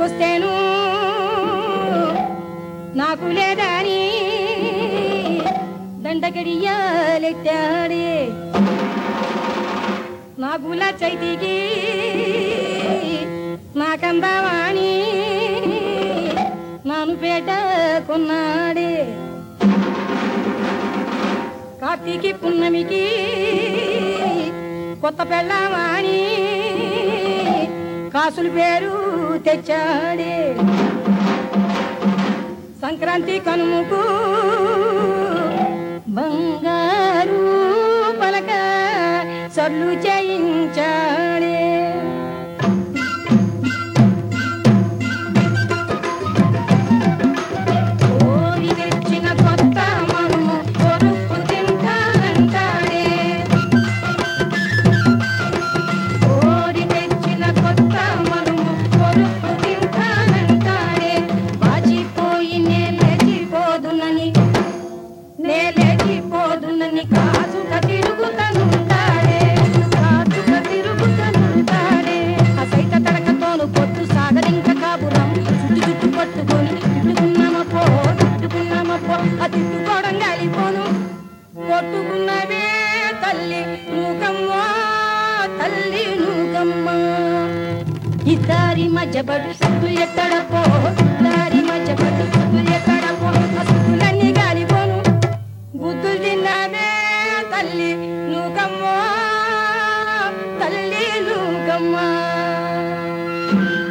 దండకొస్తేను నాకు లేదని దండగడియాలెట్టాడే నా గుల చైతికి నాకందావాణి నాను పేట కొన్నాడే కార్తీకి పున్నమికి కొత్త పెళ్ళామాని కాసుల పేరు తెచ్చాడే సంక్రాంతి కనుముకు బంగారు పలక సర్లు చేయించాడే ఓరి తెచ్చిన కొత్త మరుము కొరుకు తింటానంటాడే ఓరి తెచ్చిన కొత్త మరుము కొరుకు తింటానంటాడే వాచిపోయి నే లేచిపోదునని నే లేచిపోదునని కాచుక తిరుగుతనుంటాడే కాచుక తిరుగుతనుంటాడే ఆ సైత తడకతోను పొత్తు సాగలింక కాపురం చుట్టు చుట్టు పట్టుకొని తిట్టుకున్నామపో తిట్టుకున్నామపో ఆ తిట్టుకోవడం గాలిపోను కొట్టుకున్నవే తల్లి నూకమ్మా తల్లి నూకమ్మా ఇద్దరి మధ్య పడు సుద్దు ఎత్తడపో ఇద్దరి మధ్య పడు సుద్దు ఎత్తడపో ఆ సుద్దులన్నీ గాలిపోను బుద్ధులు తిన్నావే తల్లి నూకమ్మా తల్లి నూకమ్మా